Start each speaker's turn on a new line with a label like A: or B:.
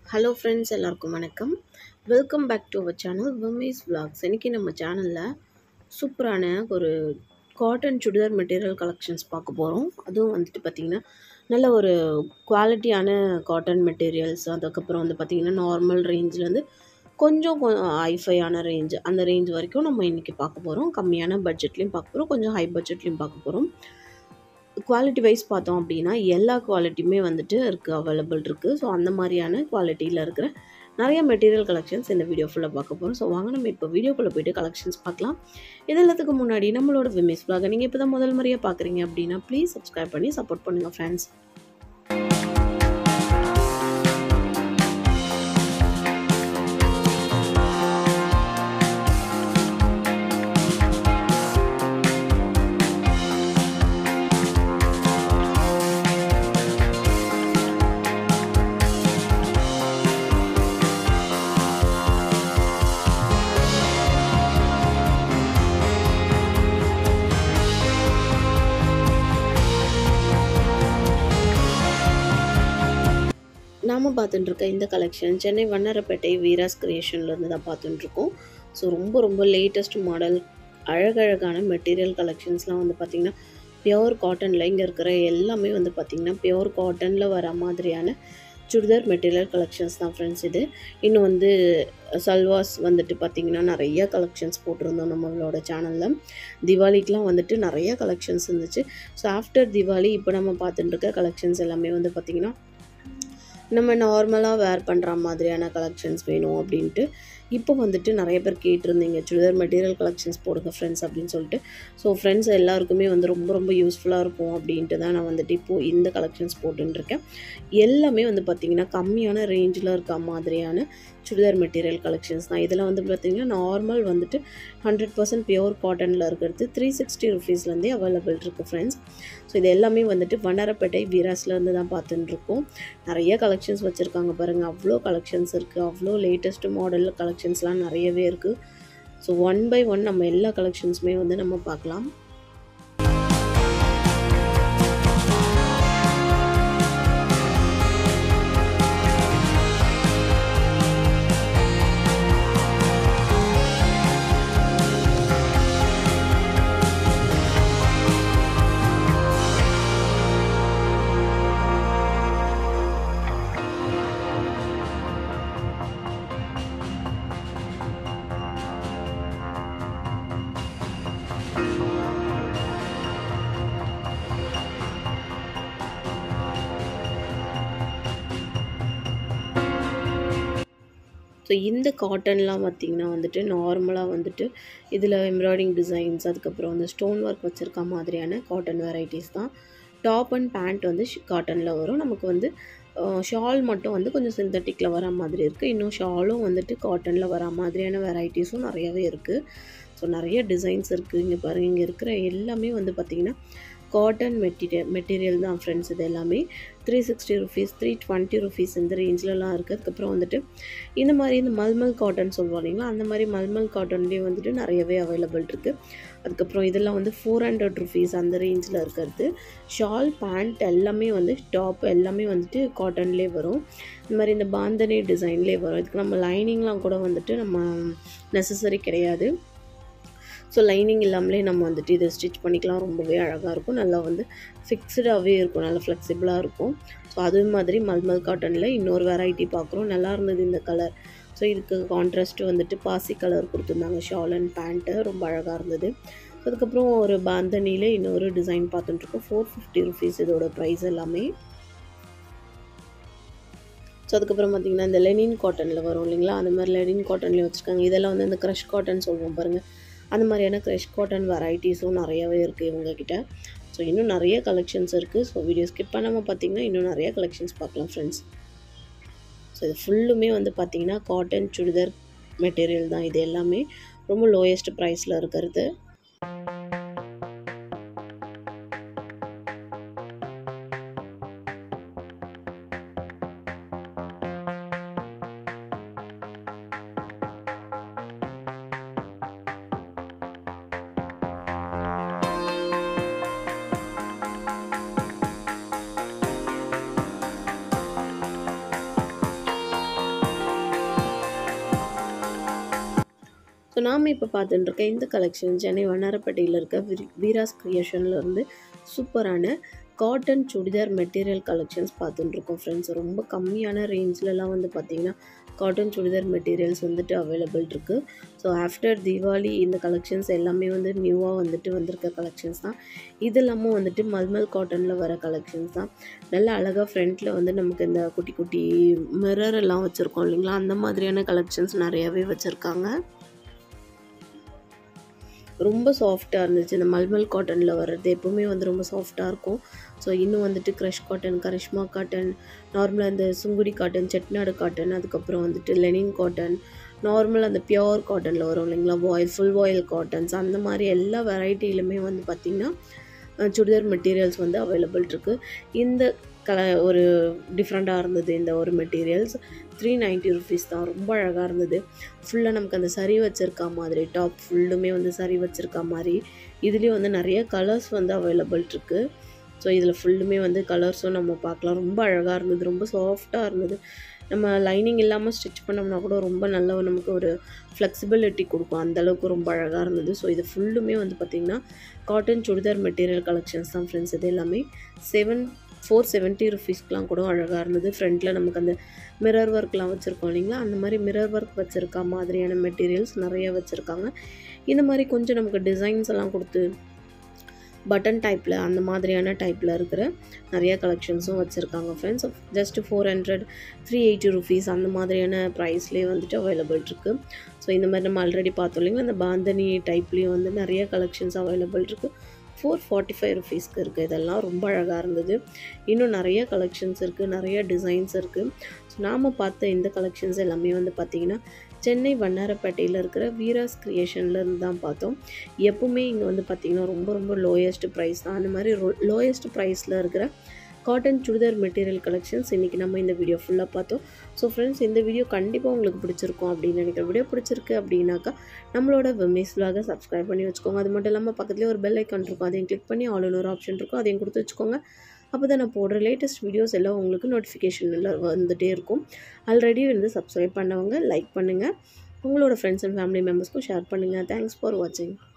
A: hello friends எல்லாருக்கும் வணக்கம் welcome back to our channel விமேஸ் vlogs இன்றைக்கி நம்ம சேனலில் சூப்பரான ஒரு காட்டன் சுடிதார் மெட்டீரியல் கலெக்ஷன்ஸ் பார்க்க போகிறோம் அதுவும் வந்துட்டு பார்த்திங்கன்னா நல்ல ஒரு குவாலிட்டியான காட்டன் மெட்டீரியல்ஸ் அதுக்கப்புறம் வந்து பார்த்திங்கன்னா நார்மல் ரேஞ்சிலேருந்து கொஞ்சம் ஹைஃபையான ரேஞ்ச் அந்த ரேஞ்ச் வரைக்கும் நம்ம இன்றைக்கி பார்க்க போகிறோம் கம்மியான பட்ஜெட்லேயும் பார்க்க போகிறோம் கொஞ்சம் ஹை பட்ஜெட்லேயும் பார்க்க போகிறோம் குவாலிட்டி வைஸ் பார்த்தோம் அப்படின்னா எல்லா குவாலிட்டியுமே வந்துட்டு இருக்குது அவைலபிள் இருக்குது ஸோ அந்த மாதிரியான குவாலிட்டியில் இருக்கிற நிறைய மெட்டீரியல் கலெக்ஷன்ஸ் இந்த வீடியோ ஃபுல்லாக பார்க்க போகிறோம் ஸோ வாங்க நம்ம இப்போ வீடியோக்குள்ளே போயிட்டு கலெக்ஷன்ஸ் பார்க்கலாம் இது எல்லாத்துக்கு முன்னாடி நம்மளோட விமிஸ் vlog நீங்கள் இப்போ தான் முதல் முறையாக பார்க்குறீங்க அப்படின்னா ப்ளீஸ் சப்ஸ்கிரைப் பண்ணி சப்போர்ட் பண்ணுங்கள் ஃப்ரெண்ட்ஸ் நாம் பார்த்துட்டு இருக்க இந்த கலெக்ஷன் சென்னை வண்ணரப்பேட்டை வீராஸ் கிரியேஷன்லேருந்து தான் பார்த்துட்டு இருக்கோம் ஸோ ரொம்ப ரொம்ப லேட்டஸ்ட் மாடல் அழகழகான மெட்டீரியல் கலெக்ஷன்ஸ்லாம் வந்து பார்த்திங்கன்னா பியோர் காட்டனில் இங்கே இருக்கிற எல்லாமே வந்து பார்த்திங்கன்னா பியோர் காட்டனில் வர மாதிரியான சுடிதார் மெட்டீரியல் கலெக்ஷன்ஸ் தான் ஃப்ரெண்ட்ஸ் இது இன்னும் வந்து சல்வாஸ் வந்துட்டு பார்த்திங்கன்னா நிறைய கலெக்ஷன்ஸ் போட்டிருந்தோம் நம்மளோட சேனலில் திவாலிக்கெலாம் வந்துட்டு நிறைய கலெக்ஷன்ஸ் இருந்துச்சு ஸோ ஆஃப்டர் திவாலி இப்போ நம்ம பார்த்துட்டு இருக்க கலெக்ஷன்ஸ் எல்லாமே வந்து பார்த்திங்கன்னா நம்ம நார்மலாக வேர் பண்ணுற மாதிரியான கலெக்ஷன்ஸ் வேணும் அப்படின்ட்டு இப்போ வந்துட்டு நிறைய பேர் கேட்டிருந்தீங்க சுடிதார் மெட்டீரியல் கலெக்ஷன்ஸ் போடுங்க ஃப்ரெண்ட்ஸ் அப்படின்னு சொல்லிட்டு ஸோ ஃப்ரெண்ட்ஸ் எல்லாருக்குமே வந்து ரொம்ப ரொம்ப யூஸ்ஃபுல்லாக இருக்கும் அப்படின்ட்டு தான் நான் வந்துட்டு இப்போது இந்த கலெக்ஷன்ஸ் போட்டுருக்கேன் எல்லாமே வந்து பார்த்திங்கன்னா கம்மியான ரேஞ்சில் இருக்க மாதிரியான சுடிதார் மெட்டீரியல் கலெக்ஷன்ஸ் தான் இதில் வந்து பார்த்திங்கன்னா நார்மல் வந்துட்டு ஹண்ட்ரட் பர்சன்ட் பியோர் காட்டனில் இருக்கிறது த்ரீ சிக்ஸ்டி ருபீஸ்லேருந்தே அவைலபிள் இருக்குது ஃப்ரெண்ட்ஸ் ஸோ இது எல்லாமே வந்துட்டு வண்ணாரப்பேட்டை வீராஸ்லேருந்து தான் பார்த்துட்டு இருக்கோம் நிறைய கலெக்ஷன்ஸ் வச்சுருக்காங்க பாருங்கள் அவ்வளோ கலெக்ஷன்ஸ் இருக்குது அவ்வளோ லேட்டஸ்ட் மாடல் கலெக்ஷன்ஸ்லாம் நிறையவே இருக்குது ஸோ ஒன் பை ஒன் நம்ம எல்லா கலெக்ஷன்ஸுமே வந்து நம்ம பார்க்கலாம் ஸோ இந்த காட்டன்லாம் பார்த்திங்கன்னா வந்துட்டு நார்மலாக வந்துட்டு இதில் எம்ப்ராய்டிங் டிசைன்ஸ் அதுக்கப்புறம் வந்து ஸ்டோன் ஒர்க் வச்சுருக்க மாதிரியான காட்டன் வெரைட்டிஸ் தான் டாப் அண்ட் பேண்ட் வந்து காட்டனில் வரும் நமக்கு வந்து ஷால் மட்டும் வந்து கொஞ்சம் சிந்தட்டிக்கில் வர மாதிரி இருக்குது இன்னும் ஷாலும் வந்துட்டு காட்டனில் வர மாதிரியான வெரைட்டிஸும் நிறையவே இருக்குது ஸோ நிறைய டிசைன்ஸ் இருக்குது இங்கே பாருங்கள் இங்கே இருக்கிற எல்லாமே வந்து பார்த்திங்கன்னா காட்டன் மெட்டீரியல் மெட்டீரியல் தான் ஃப்ரெண்ட்ஸ் இது எல்லாமே three sixty rupees three twenty rupees இந்த ரேஞ்சிலலாம் இருக்குது அதுக்கப்புறம் வந்துட்டு இந்த மாதிரி இந்த மல்மல் காட்டன் சொல்லுவோம் இல்லைங்களா அந்த மாதிரி மல்மல் காட்டன்லேயே வந்துட்டு நிறையவே அவைலபிள் இருக்குது அதுக்கப்புறம் இதெல்லாம் வந்து ஃபோர் ஹண்ட்ரட் ருபீஸ் அந்த ரேஞ்சில் இருக்கிறது ஷால் பேண்ட் எல்லாமே வந்து டாப் எல்லாமே வந்துட்டு காட்டன்லேயே வரும் இந்த மாதிரி இந்த பாந்தனி டிசைன்லேயே வரும் இதுக்கு நம்ம லைனிங்லாம் கூட வந்துட்டு நம்ம நெசசரி கிடையாது ஸோ லைனிங் இல்லாமலே நம்ம வந்துட்டு இதை ஸ்டிச் பண்ணிக்கலாம் ரொம்பவே அழகாக இருக்கும் நல்லா வந்து ஃபிக்ஸ்டாகவே இருக்கும் நல்லா ஃப்ளெக்சிபிளாக இருக்கும் ஸோ அது மாதிரி மல்மல் காட்டனில் இன்னொரு வெரைட்டி பார்க்குறோம் நல்லா இருந்தது இந்த கலர் ஸோ இதுக்கு கான்ட்ராஸ்ட் வந்துட்டு பாசி கலர் கொடுத்துருந்தாங்க ஷால் அண்ட் பேண்ட்டு ரொம்ப அழகாக இருந்தது அதுக்கப்புறம் ஒரு பாந்தனியில் இன்னொரு டிசைன் பார்த்துட்டுருக்கோம் ஃபோர் ஃபிஃப்டி ருபீஸ் இதோட ப்ரைஸ் எல்லாமே ஸோ அதுக்கப்புறம் பார்த்திங்கன்னா இந்த லெனின் காட்டனில் வரும் இல்லைங்களா அந்த மாதிரி லெனின் காட்டன்லேயும் வச்சுருக்காங்க இதெல்லாம் வந்து இந்த க்ரஷ் காட்டன் சொல்லுவோம் பாருங்கள் அந்த மாதிரியான க்ரஷ் காட்டன் வெரைட்டிஸும் நிறையவே இருக்குது இவங்கக்கிட்ட ஸோ இன்னும் நிறைய கலெக்ஷன்ஸ் இருக்குது ஸோ வீடியோ ஸ்கிப் பண்ணாமல் பார்த்தீங்கன்னா இன்னும் நிறைய கலெக்ஷன்ஸ் பார்க்கலாம் ஃப்ரெண்ட்ஸ் ஸோ இது ஃபுல்லுமே வந்து பார்த்திங்கன்னா காட்டன் சுடிதார் மெட்டீரியல் தான் இது எல்லாமே ரொம்ப லோயஸ்ட் ப்ரைஸில் இருக்கிறது ஸோ நாம் இப்போ பார்த்துட்டு இருக்க இந்த கலெக்ஷன் சென்னை வண்ணாரப்பேட்டையில் இருக்க வீ- வீராஸ் கிரியேஷன்ல இருந்து சூப்பரான காட்டன் சுடிதார் மெட்டீரியல் கலெக்ஷன்ஸ் பார்த்துட்டு இருக்கோம் ஃப்ரெண்ட்ஸ் ரொம்ப கம்மியான ரேஞ்சிலலாம் வந்து பார்த்திங்கன்னா காட்டன் சுடிதார் மெட்டீரியல்ஸ் வந்துட்டு அவைலபிள் இருக்குது ஸோ ஆஃப்டர் தீபாவளி இந்த கலெக்ஷன்ஸ் எல்லாமே வந்து நியூவாக வந்துட்டு வந்திருக்க கலெக்ஷன்ஸ் தான் இது இல்லாமல் வந்துட்டு மல்மல் காட்டனில் வர கலெக்ஷன்ஸ் தான் நல்ல அழகாக ஃப்ரண்ட்டில் வந்து நமக்கு இந்த குட்டி குட்டி மிரர் எல்லாம் வச்சுருக்கோம் இல்லைங்களா அந்த மாதிரியான கலெக்ஷன்ஸ் நிறையாவே வச்சுருக்காங்க ரொம்ப சாஃப்டாக இருந்துச்சு இந்த மல்மல் காட்டனில் வர்றது எப்போவுமே வந்து ரொம்ப சாஃப்டாக இருக்கும் ஸோ இன்னும் வந்துட்டு க்ரஷ் காட்டன் கரிஷ்மா காட்டன் நார்மலாக இந்த சுங்குடி காட்டன் செட்நாடு காட்டன் அதுக்கப்புறம் வந்துட்டு லெனின் காட்டன் நார்மல் அந்த பியோர் காட்டனில் வரும் இல்லைங்களா வாயில் ஃபுல் வாயில் காட்டன்ஸ் அந்த மாதிரி எல்லா வெரைட்டிலுமே வந்து பார்த்திங்கன்னா அஹ், சுடிதார் மெட்டீரியல்ஸ் வந்து அவைலபிள் இருக்குது இந்த கல ஒரு டிஃப்ரெண்ட்டாக இருந்தது இந்த ஒரு மெட்டீரியல்ஸ் த்ரீ நைன்ட்டி ருபீஸ் தான் ரொம்ப அழகாக இருந்தது ஃபுல்லாக நமக்கு அந்த சரி வச்சுருக்கா மாதிரி டாப் ஃபுல்லுமே வந்து சரி வச்சுருக்கா மாதிரி இதுலேயும் வந்து நிறைய கலர்ஸ் வந்து அவைலபிள் இருக்குது ஸோ இதில் ஃபுல்லுமே வந்து கலர்ஸும் நம்ம பார்க்கலாம் ரொம்ப அழகாக இருந்தது ரொம்ப சாஃப்டாக இருந்தது நம்ம லைனிங் இல்லாமல் ஸ்டிச் பண்ணோம்னா கூட ரொம்ப நல்ல நமக்கு ஒரு ஃப்ளெக்சிபிலிட்டி கொடுக்கும் அந்த அளவுக்கு ரொம்ப அழகாக இருந்தது ஸோ இது ஃபுல்லுமே வந்து பார்த்திங்கன்னா காட்டன் சுடிதார் மெட்டீரியல் கலெக்ஷன்ஸ் தான் ஃப்ரெண்ட்ஸ் இது எல்லாமே செவன் ஃபோர் செவன்ட்டி ருபீஸ்க்குலாம் கூட அழகாக இருந்தது ஃப்ரண்ட்டில் நமக்கு அந்த மிரர் ஒர்க்லாம் வச்சுருக்கோம் இல்லைங்களா அந்த மாதிரி மிரர் ஒர்க் வச்சுருக்கா மாதிரியான மெட்டீரியல்ஸ் நிறைய வச்சுருக்காங்க இந்த மாதிரி கொஞ்சம் நமக்கு டிசைன்ஸ் எல்லாம் கொடுத்து பட்டன் டைப்பில் அந்த மாதிரியான டைப்பில் இருக்கிற நிறைய கலெக்ஷன்ஸும் வச்சுருக்காங்க friends just four hundred three eighty rupees அந்த மாதிரியான ப்ரைஸ்லேயே வந்துட்டு அவைலபிள் இருக்குது ஸோ இந்த மாதிரி நம்ம ஆல்ரெடி பார்த்தோம் இல்லைங்களா அந்த பாந்தனி டைப்லேயும் வந்து நிறைய கலெக்ஷன்ஸ் அவைலபிள் இருக்குது ஃபோர் ஃபார்ட்டி ஃபைவ் ருபீஸ்க்கு இருக்குது இதெல்லாம் ரொம்ப அழகாக இருந்தது இன்னும் நிறைய கலெக்ஷன்ஸ் இருக்குது நிறைய டிசைன்ஸ் இருக்குது ஸோ நாம் பார்த்த இந்த கலெக்ஷன்ஸ் எல்லாமே வந்து பார்த்திங்கன்னா சென்னை வண்ணாரப்பேட்டையில் இருக்கிற வீராஸ் கிரியேஷனில் இருந்து தான் பார்த்தோம் எப்பவுமே இங்கே வந்து பார்த்திங்கன்னா ரொம்ப ரொம்ப லோயஸ்ட் ப்ரைஸ் தான் அந்த மாதிரி லோயஸ்ட் ப்ரைஸில் இருக்கிற காட்டன் சுடிதார் மெட்டீரியல் கலெக்ஷன்ஸ் இன்றைக்கி நம்ம இந்த வீடியோ ஃபுல்லாக பார்த்தோம் ஸோ ஃப்ரெண்ட்ஸ் இந்த வீடியோ கண்டிப்பாக உங்களுக்கு பிடிச்சிருக்கும் அப்படின்னு நினைக்கிறேன் வீடியோ பிடிச்சிருக்கு அப்படின்னாக்கா நம்மளோட விமேஸ் vlog-அ சப்ஸ்கிரைப் பண்ணி வச்சுக்கோங்க அது மட்டும் இல்லாமல் பக்கத்துலேயே ஒரு பெல் ஐக்கான் இருக்கும் அதையும் கிளிக் பண்ணி ஆல் ஒரு ஆப்ஷன் இருக்கும் அதையும் கொடுத்து வச்சுக்கோங்க அப்போ தான் நான் போடுற லேட்டஸ்ட் வீடியோஸ் எல்லாம் உங்களுக்கு நோட்டிஃபிகேஷனில் வந்துகிட்டே இருக்கும் ஆல்ரெடி வந்து சப்ஸ்கிரைப் பண்ணவங்க லைக் பண்ணுங்கள் உங்களோட ஃப்ரெண்ட்ஸ் அண்ட் ஃபேமிலி மெம்பர்ஸ்க்கும் ஷேர் பண்ணுங்கள் தேங்க்ஸ் ஃபார் வாட்சிங்